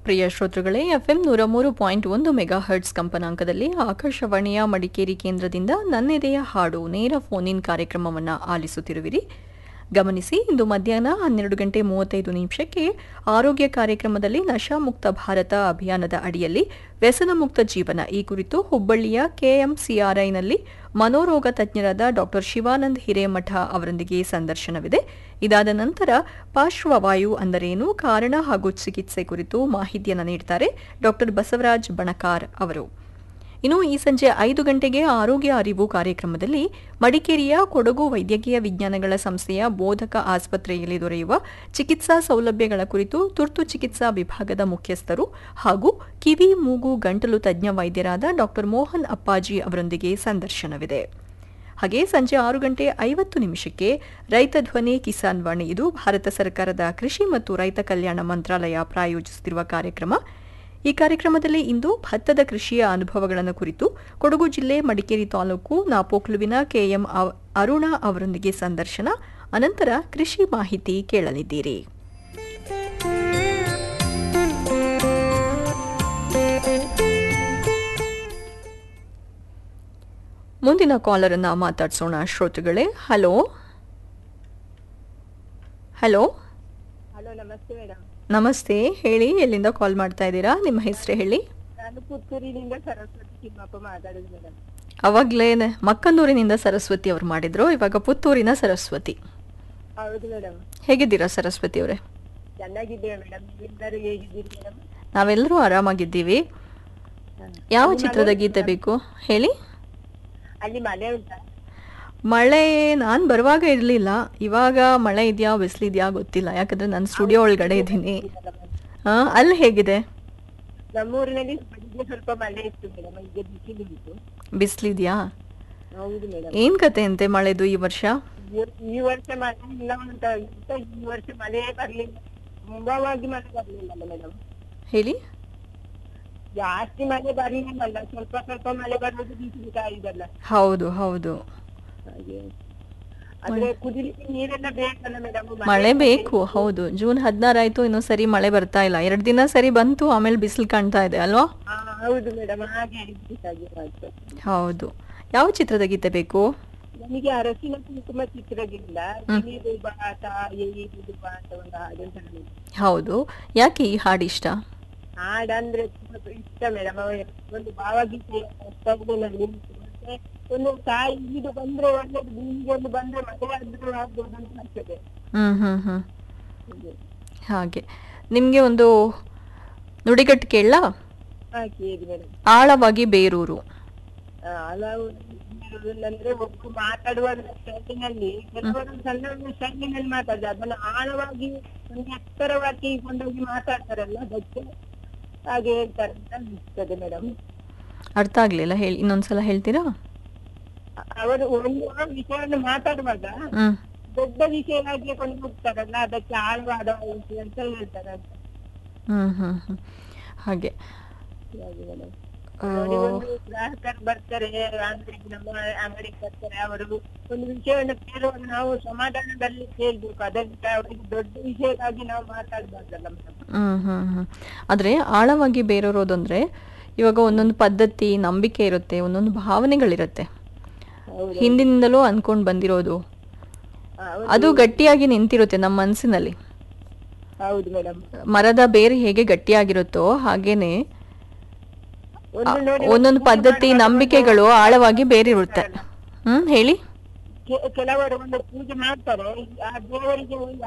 ಪ್ರಿಯ ಶ್ರೋತೃಗಳೇ ಎಫ್ಎಂ ನೂರ ಮೂರು ಪಾಯಿಂಟ್ ಒಂದು ಮೆಗಾ ಹರ್ಟ್ಸ್ ಕಂಪನಾಂಕದಲ್ಲಿ ಆಕಾಶವಾಣಿಯ ಮಡಿಕೇರಿ ಕೇಂದ್ರದಿಂದ ನನ್ನೆದೆಯ ಹಾಡು ನೇರ ಫೋನ್ ಇನ್ ಕಾರ್ಯಕ್ರಮವನ್ನು ಆಲಿಸುತ್ತಿರುವಿರಿ ಗಮನಿಸಿ ಇಂದು ಮಧ್ಯಾಹ್ನ ಹನ್ನೆರಡು ಗಂಟೆ ಮೂವತ್ತೈದು ನಿಮಿಷಕ್ಕೆ ಆರೋಗ್ಯ ಕಾರ್ಯಕ್ರಮದಲ್ಲಿ ನಶಾಮುಕ್ತ ಭಾರತ ಅಭಿಯಾನದ ಅಡಿಯಲ್ಲಿ ವ್ಯಸನ ಮುಕ್ತ ಜೀವನ ಈ ಕುರಿತು ಹುಬ್ಬಳ್ಳಿಯ ಕೆಎಂಸಿಆರ್ಐನಲ್ಲಿ ಮನೋರೋಗ ತಜ್ಞರಾದ ಡಾಕ್ಟರ್ ಶಿವಾನಂದ್ ಹಿರೇಮಠ ಅವರೊಂದಿಗೆ ಸಂದರ್ಶನವಿದೆ ಇದಾದ ನಂತರ ಪಾರ್ಶ್ವವಾಯು ಅಂದರೇನು ಕಾರಣ ಹಾಗೂ ಚಿಕಿತ್ಸೆ ಕುರಿತು ಮಾಹಿತಿಯನ್ನು ನೀಡುತ್ತಾರೆ ಡಾಕ್ಟರ್ ಬಸವರಾಜ್ ಬಣಕಾರ್ ಅವರು ಇನ್ನು ಈ ಸಂಜೆ ಐದು ಗಂಟೆಗೆ ಆರೋಗ್ಯ ಅರಿವು ಕಾರ್ಯಕ್ರಮದಲ್ಲಿ ಮಡಿಕೇರಿಯ ಕೊಡಗು ವೈದ್ಯಕೀಯ ವಿಜ್ಞಾನಗಳ ಸಂಸ್ಥೆಯ ಬೋಧಕ ಆಸ್ಪತ್ರೆಯಲ್ಲಿ ದೊರೆಯುವ ಚಿಕಿತ್ಸಾ ಸೌಲಭ್ಯಗಳ ಕುರಿತು ತುರ್ತು ಚಿಕಿತ್ಸಾ ವಿಭಾಗದ ಮುಖ್ಯಸ್ಥರು ಹಾಗೂ ಕಿವಿ ಮೂಗು ಗಂಟಲು ತಜ್ಞ ವೈದ್ಯರಾದ ಡಾಕ್ಟರ್ ಮೋಹನ್ ಅಪ್ಪಾಜಿ ಅವರೊಂದಿಗೆ ಸಂದರ್ಶನವಿದೆ ಹಾಗೆ ಸಂಜೆ ಆರು ಗಂಟೆ ಐವತ್ತು ನಿಮಿಷಕ್ಕೆ ರೈತ ಧ್ವನಿ ಕಿಸಾನ್ ವಾಣಿ ಇದು ಭಾರತ ಸರ್ಕಾರದ ಕೃಷಿ ಮತ್ತು ರೈತ ಕಲ್ಯಾಣ ಮಂತ್ರಾಲಯ ಪ್ರಾಯೋಜಿಸುತ್ತಿರುವ ಕಾರ್ಯಕ್ರಮ ಈ ಕಾರ್ಯಕ್ರಮದಲ್ಲಿ ಇಂದು ಭತ್ತದ ಕೃಷಿಯ ಅನುಭವಗಳನ್ನು ಕುರಿತು ಕೊಡಗು ಜಿಲ್ಲೆ ಮಡಿಕೇರಿ ತಾಲೂಕು ನಾಪೋಕ್ಲುವಿನ ಕೆಎಂ ಅವ್- ಅರುಣಾ ಅವರೊಂದಿಗೆ ಸಂದರ್ಶನ ಅನಂತರ ಕೃಷಿ ಮಾಹಿತಿ ಕೇಳಲಿದ್ದೀರಿ ಮುಂದಿನ ಕಾಲರ್ ಅನ್ನ ಮಾತಾಡ್ಸೋಣ ಶ್ರೋತೃಗಳೇ ಹಲೋ ಹಲೋ ಹಲೋ ನಮಸ್ತೆ ಮೇಡಮ್ ನಮಸ್ತೆ ಹೇಳಿ ಎಲ್ಲಿಂದ ಕಾಲ್ ಮಾಡ್ತಾ ಇದ್ದೀರಾ ನಿಮ್ಮ ಹೆಸರು ಹೇಳಿ ನಾನು ಪುತ್ತೂರಿನಿಂದ ಸರಸ್ವತಿ ತಿಮ್ಮಪ್ಪ ಮಾತಾಡೋದು ಮೇಡಮ್ ಅವಾಗ್ಲೇ ಮಕ್ಕಂದೂರಿನಿಂದ ಸರಸ್ವತಿ ಅವ್ರು ಮಾಡಿದ್ರು ಇವಾಗ ಪುತ್ತೂರಿನ ಸರಸ್ವತಿ ಹೌದು ಮೇಡಮ್ ಹೇಗಿದ್ದೀರಾ ಸರಸ್ವತಿ ಅವರೇ ಚೆನ್ನಾಗಿದ್ದೇವೆ ಮೇಡಮ್ ನೀವೆಲ್ಲರೂ ಹೇಗಿದ್ದೀರಿ ಮೇಡಮ್ ನಾವೆಲ್ಲರೂ ಆರಾಮಾಗಿದ್ದೀವಿ ಯಾವ ಚಿತ್ರದ ಗೀತೆ ಬೇಕು ಹೇಳಿ ಅಲ್ಲಿ ಮಳೆ ಉಂಟಾ ಮಳೆ ನಾನು ಬರುವಾಗ ಇರಲಿಲ್ಲ ಇವಾಗ ಮಳೆ ಇದೆಯಾ ಬಿಸಿಲಿದೆಯಾ ಗೊತ್ತಿಲ್ಲ ಯಾಕಂದ್ರೆ ನಾನು ಸ್ಟುಡಿಯೋ ಒಳಗಡೆ ಇದ್ದೀನಿ ಆ, ಅಲ್ಲಿ ಹೇಗಿದೆ ನಮ್ಮೂರಿನಲ್ಲಿ ಬೆಳಿಗ್ಗೆ ಸ್ವಲ್ಪ ಮಳೆ ಇತ್ತು ಮೇಡಮ್ ಈಗ ಬಿಸಿಲು ಉಂಟು ಬಿಸಿಲಿದೆಯಾ ಹೌದು ಮೇಡಮ್ ಏನ್ ಕತೆ ಅಂತೆ ಮಳೆದು ಈ ವರ್ಷ ಈ ವರ್ಷ ಮಳೆ ಇಲ್ಲ ಅಂತ ಇಂತ ಈ ವರ್ಷ ಮಳೆ ಬರ್ಲಿಲ್ಲ ತುಂಬಾವಾಗಿ ಮಳೆ ಬರ್ಲಿಲ್ಲಲ್ಲ ಮೇಡಮ್ ಹೇಳಿ ಜಾಸ್ತಿ ಮಳೆ ಬರ್ಲಿಲ್ಲಲ್ಲ ಸ್ವಲ್ಪ ಸ್ವಲ್ಪ ಮಳೆ ಬರುವುದು ಬಿಸಿಲು ಕಾಯಿದಲ್ಲ ಹೌದು ಹೌದು ಹಾಗೆ ಆದ್ರೆ ಕುದಿಲಿಕ್ಕೆ ನೀರೆಲ್ಲ ಬೇಕಲ್ಲ ಮೇಡಮ್ ಮಳೆ ಬೇಕು ಹೌದು ಜೂನ್ ಹದಿನಾರು ಆಯ್ತು ಇನ್ನೂ ಸರಿ ಮಳೆ ಬರ್ತಾ ಇಲ್ಲ ಎರಡು ದಿನ ಸರಿ ಬಂತು ಆಮೇಲೆ ಬಿಸಿಲು ಕಾಣ್ತಾ ಇದೆ ಅಲ್ವಾ ಹಾ ಹೌದು ಮೇಡಮ್ ಹಾಗೆ ಹಾಗೆ ಆಯ್ತು ಹೌದು ಯಾವ ಚಿತ್ರದ ಗೀತೆ ಬೇಕು ನನಗೆ ಅರಸಿನ ಕುಂಕುಮ ಚಿತ್ರದಿಂದ ಇಳಿದು ಬಾಟ ಎಳಿದು ಬಾ ಅಂತ ಒಂದು ಹಾಡು ಅಂತ ನನಗೆ. ಹೌದು ಯಾಕೆ ಈ ಹಾಡು ಇಷ್ಟ ಹಾಡಂದ್ರೆ ತುಂಬಾ ಇಷ್ಟ ಮೇಡಮ್ ಒಂದು ಭಾವಗೀತೆ ತಗೊಂಡಲ್ಲಿ ಮತ್ತೆ ಒಂದು ತಾಯಿ ಇಳಿದು ಬಂದ್ರೆ ಒಳ್ಳೇದು ನಿಮ್ಗೆ ಒಂದು ಬಂದ್ರೆ ಮದುವೆ ಆದ್ರೂ ಆಗ್ಬೋದು ಅಂತ ಆಗ್ತದೆ ಹ್ಮ್ ಹ್ಮ್ ಹ್ಮ್ ಹೀಗೆ. ಹಾಗೆ ನಿಮ್ಗೆ ಒಂದು ನುಡಿಗಟ್ಟು ಕೇಳ ಹಾಗೆ ಹೇಳಿ ಮೇಡಮ್ ಆಳವಾಗಿ ಬೇರೂರು ಹಲವು ಅಂದ್ರೆ ಒಬ್ಬರು ಮಾತಾಡುವ ಸ್ಟೈಲಿನಲ್ಲಿ ಕೆಲವರು ಸಣ್ಣ ಒಂದು ಸ್ಟೈಲಿನಲ್ಲಿ ಮಾತಾಡ್ತಾರೆ ಅದನ್ನು ಆಳವಾಗಿ ಒಂದು ಎತ್ತರವಾಗಿ ಕೊಂಡೋಗಿ ಮಾತಾಡ್ತಾರಲ್ಲ ಅದಕ್ಕೆ ಹಾಗೆ ಹೇಳ್ತಾರೆ ಅಂತ ಅನಿಸ್ತದೆ ಮೇಡಮ್ ಅರ್ಥ ಆಗ್ಲಿಲ್ಲ ಹೇಳಿ ಇನ್ನೊಂದ್ಸಲ ಹೇಳ್ತೀರಾ ಅವರು ಒಂದು ವಿಷಯವನ್ನು ಮಾತಾಡುವಾಗ ಹ್ಮ್ ದೊಡ್ಡ ವಿಷಯವಾಗಿ ಕೊಂಡು ಹೋಗ್ತಾರಲ್ಲ ಅದಕ್ಕೆ ಆಳವಾದ ವಿಷಯ ಅಂತ ಹೇಳ್ತಾರೆ ಅಂತ ಹ್ಮ್ ಹ್ಮ್ ಹ್ಮ್ ಹಾಗೆ ಹಾಗೆ madam. ಆ, ನೋಡಿ ಒಂದು ಗ್ರಾಹಕರು ಬರ್ತಾರೆ ಅಂಗಡಿಗೆ ನಮ್ಮ ಅಂಗಡಿಗೆ ಬರ್ತಾರೆ ಅವರು ಒಂದು ವಿಷಯವನ್ನು ಕೇಳುವಾಗ ನಾವು ಸಮಾಧಾನದಲ್ಲಿ ಕೇಳ್ಬೇಕು ಅದರಿಂದ ಅವರಿಗೆ ದೊಡ್ಡ ವಿಷಯಕ್ಕಾಗಿ ನಾವು ಮಾತಾಡ್ಬಾರ್ದಲ್ಲ ಮೇಡಮ್ ಹ್ಮ್ ಹ್ಮ್ ಹ್ಮ್ ಆದ್ರೆ ಆಳವಾಗಿ ಬೇರೋರೋದಂದ್ರೆ ಇವಾಗ ಒಂದೊಂದು ಪದ್ಧತಿ ನಂಬಿಕೆ ಇರುತ್ತೆ ಒಂದೊಂದು ಭಾವನೆಗಳಿರುತ್ತೆ ಹೌದು ಹಿಂದಿನಿಂದಲೂ ಅನ್ಕೊಂಡ್ ಬಂದಿರೋದು ಹೌದು ಅದು ಗಟ್ಟಿಯಾಗಿ ನಿಂತಿರುತ್ತೆ ನಮ್ಮ ಮನಸ್ಸಿನಲ್ಲಿ ಹೌದು ಮೇಡಮ್ ಮರದ ಬೇರು ಹೇಗೆ ಗಟ್ಟಿಯಾಗಿರುತ್ತೋ ಹಾಗೇನೆ ಒಂದು ನೋಡಿ ಒಂದೊಂದು ಪದ್ಧತಿ ನಂಬಿಕೆಗಳು ಆಳವಾಗಿ ಬೇರಿರುತ್ತೆ ಹ್ಮ್ ಹೇಳಿ ಕೆ- ಕೆಲವರು ಒಂದು ಪೂಜೆ ಮಾಡ್ತಾರೆ ಆ ದೇವರಿಗೆ ಒಂದು